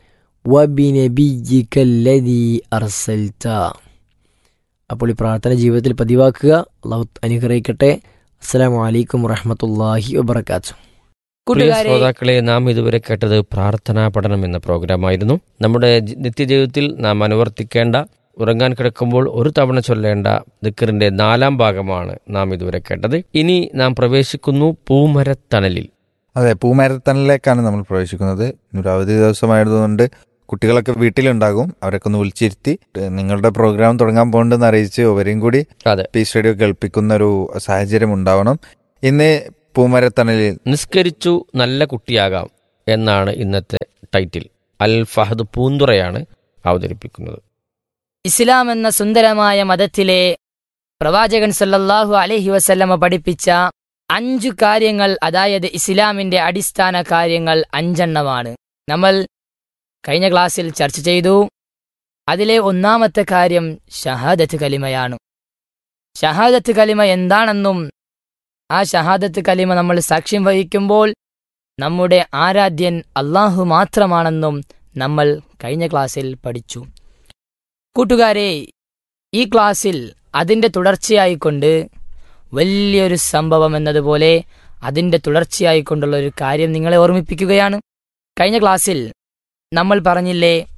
وبنبيك الذي أرسلت അപ്പോൾ ഈ പ്രാർത്ഥന ജീവിതത്തിൽ പതിവാക്കുക അള്ളാഹു അനുഗ്രഹിക്കട്ടെ അസ്സാം വലൈക്കും വറഹമത്തല്ലാഹി വബർക്കാത്തു പ്രിയ കൂട്ടുകാരെ ശ്രോതാക്കളെ നാം ഇതുവരെ കേട്ടത് പ്രാർത്ഥനാ പഠനം എന്ന പ്രോഗ്രാമായിരുന്നു നമ്മുടെ ജി- നിത്യജീവിതത്തിൽ നാം അനുവർത്തിക്കേണ്ട ഉറങ്ങാൻ കിടക്കുമ്പോൾ ഒരു തവണ ചൊല്ലേണ്ട ദിക്കറിന്റെ നാലാം ഭാഗമാണ് നാം ഇതുവരെ കേട്ടത് ഇനി നാം പ്രവേശിക്കുന്നു പൂമരത്തണലിൽ അതെ പൂമരത്തണിലേക്കാണ് നമ്മൾ പ്രവേശിക്കുന്നത് ഇന്നൊരു അവധി ദിവസമായതുകൊണ്ട് കുട്ടികളൊക്കെ വീട്ടിലുണ്ടാകും അവരൊക്കെ ഒന്ന് വിളിച്ചിരുത്തി ഏഹ് നിങ്ങളുടെ പ്രോഗ്രാം തുടങ്ങാൻ പോകണ്ടെന്ന് അറിയിച്ച് അവരെയും കൂടി അതെ പീസ് റേഡിയോ കേൾപ്പിക്കുന്ന ഒരു സാഹചര്യം ഉണ്ടാവണം ഇന്ന് പൂമരത്തണലിൽ നിസ്കരിച്ചു നല്ല കുട്ടിയാകാം എന്നാണ് ഇന്നത്തെ ടൈറ്റിൽ അൽ ഫഹദ് പൂന്തുറയാണ് അവതരിപ്പിക്കുന്നത് ഇസ്ലാം എന്ന സുന്ദരമായ മതത്തിലെ പ്രവാചകൻ സല്ലല്ലാഹു അലൈഹി വസല്ലമ പഠിപ്പിച്ച അഞ്ചു കാര്യങ്ങൾ അതായത് ഇസ്ലാമിന്റെ അടിസ്ഥാന കാര്യങ്ങൾ അഞ്ചെണ്ണമാണ് നമ്മൾ കഴിഞ്ഞ ക്ലാസ്സിൽ ചർച്ച ചെയ്തു അതിലെ ഒന്നാമത്തെ കാര്യം ഷഹാദത്ത് കലിമയാണ് ഷഹാദത്ത് കലിമ എന്താണെന്നും ആ ഷഹാദത്ത് കലിമ നമ്മൾ സാക്ഷ്യം വഹിക്കുമ്പോൾ നമ്മുടെ ആരാധ്യൻ അള്ളാഹു മാത്രമാണെന്നും നമ്മൾ കഴിഞ്ഞ ക്ലാസ്സിൽ പഠിച്ചു കൂട്ടുകാരെ ഈ ക്ലാസ്സിൽ അതിൻ്റെ തുടർച്ചയായിക്കൊണ്ട് വലിയൊരു സംഭവം എന്നതുപോലെ അതിൻ്റെ തുടർച്ചയായിക്കൊണ്ടുള്ള ഒരു കാര്യം നിങ്ങളെ ഓർമ്മിപ്പിക്കുകയാണ് കഴിഞ്ഞ ക്ലാസ്സിൽ നമ്മൾ പറഞ്ഞില്ലേ